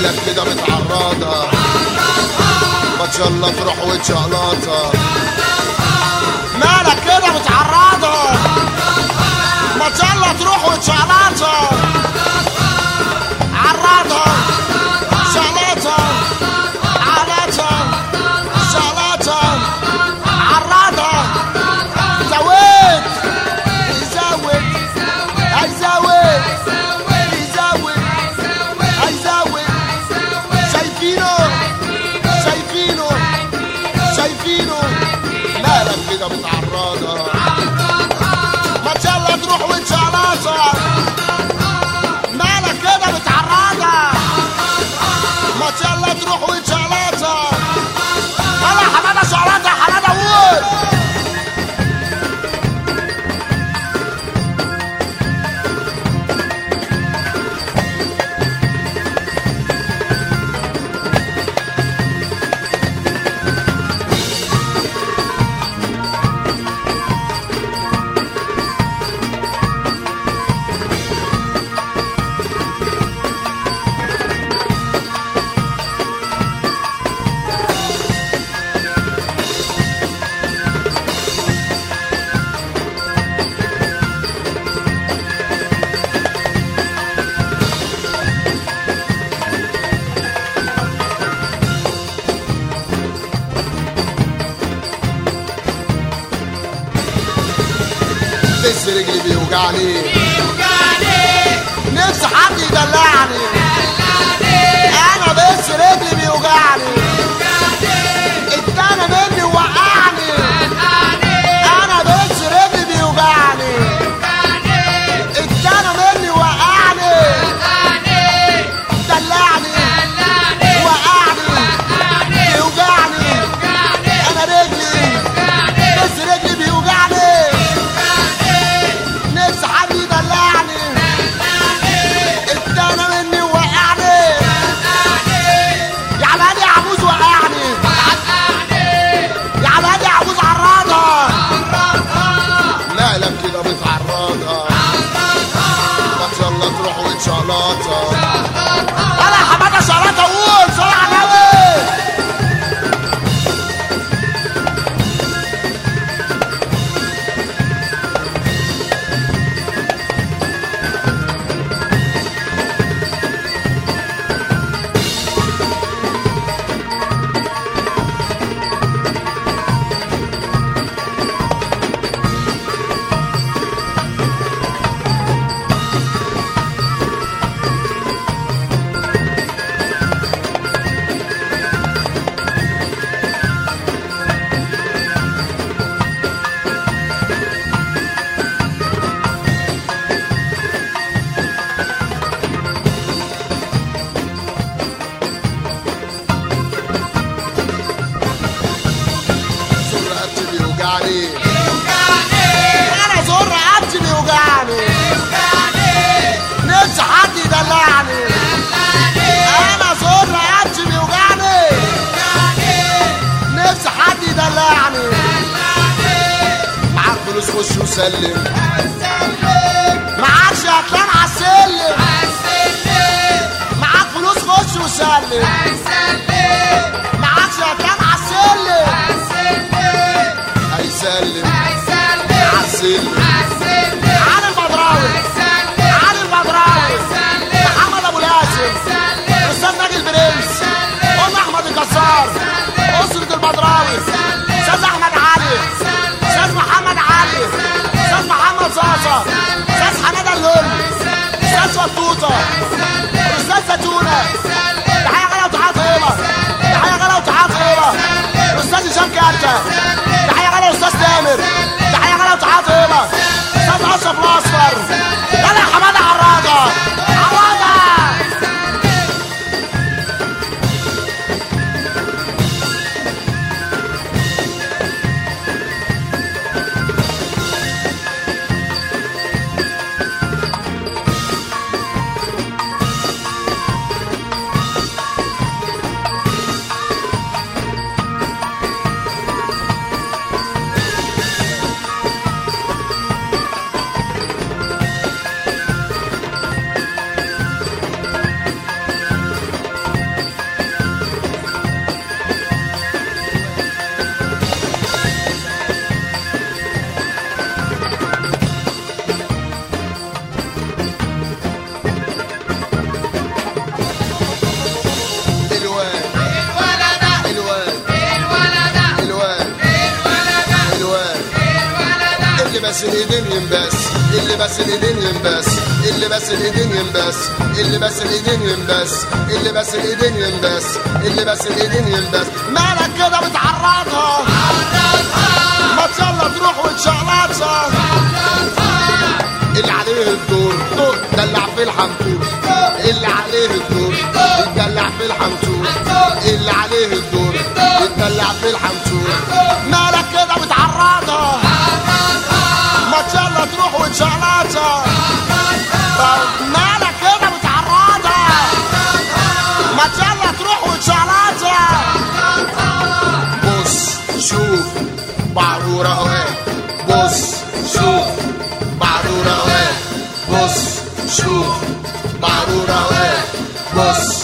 مالك كده متعرضة ما يلا تروح وتشقلطة مالك كده متعرضة ما يلا تروح وتشقلطة عرضها شقلطة علتها شقلطة عرضها زود يزود هيزود يزود هيزود شايفينه شايفينه شايفينه مالك كده متعرضة ما يلا تروح وتشقلطة مالك كده متعرضة ما يلا تروح وتشقلطة يلا يا حمادة شقلطة يا حمادة قول بس رجلي بيوجعني نفسي حد يدلعني انا بس رجلي بيوجعني التاني مني وقعني انا بس رجلي بيوجعني التاني مني وقعني دلعني وقعني بيوجعني انا رجلي بس رجلي بيوجعني نفسي حد يدلعني التاني مني وقعني يا عماد يا عبوز وقعني يا عماد يا عبوز عراضة مالك كده متعرضة ما يلا تروح وتشقلطة يلا يا حمادة شقلطة قول صلي على النبي زر رقبتي بيوجعني انا زر رقبتي بيوجعني نفسي حد يدلعني انا زر رقبتي بيوجعني نفسي حد يدلعني معاك فلوس خش وسلم معاكش هتنام على السلم معاك فلوس خش وسلم معاكش هتنام على السلم هيسلم عالسلم علي البدراوي علي البدراوي محمد ابو لاسم استاذ ناجي البرنس ام احمد الجزار اسره البدراوي استاذ احمد علي استاذ محمد علي استاذ محمد صاصه استاذ حماده اللول استاذ فطوطه استاذ زيتونه تحيه غلا وتعاطي هنا تحيه غلا وتعاطي هنا استاذ هشام كارته تحيه غلا استاذ تامر تحيه غلا وتعاطي هنا استاذ اشرف الاصفر يلا يا حماده عراضه عراضه بس الايدين ينبس اللي بس الايدين ينبس اللي بس الايدين ينبس اللي بس الايدين ينبس اللي بس الايدين ينبس اللي بس الايدين ينبس مالك كده بتعرضها ما يلا تروح وتشعلطها اللي عليه الدور دور دلع في الحنطور اللي عليه الدور يدلع في الحنطور اللي عليه الدور يدلع في الحنطور مالك كده بتعرضها ما يلا تروح وتشعلطها طب مالك كده بتعرضها ما يلا تروح وتشعلطها بص شوف بعرورة اهي بص شوف بعرورة اهي بص شوف بعرورة اهي بص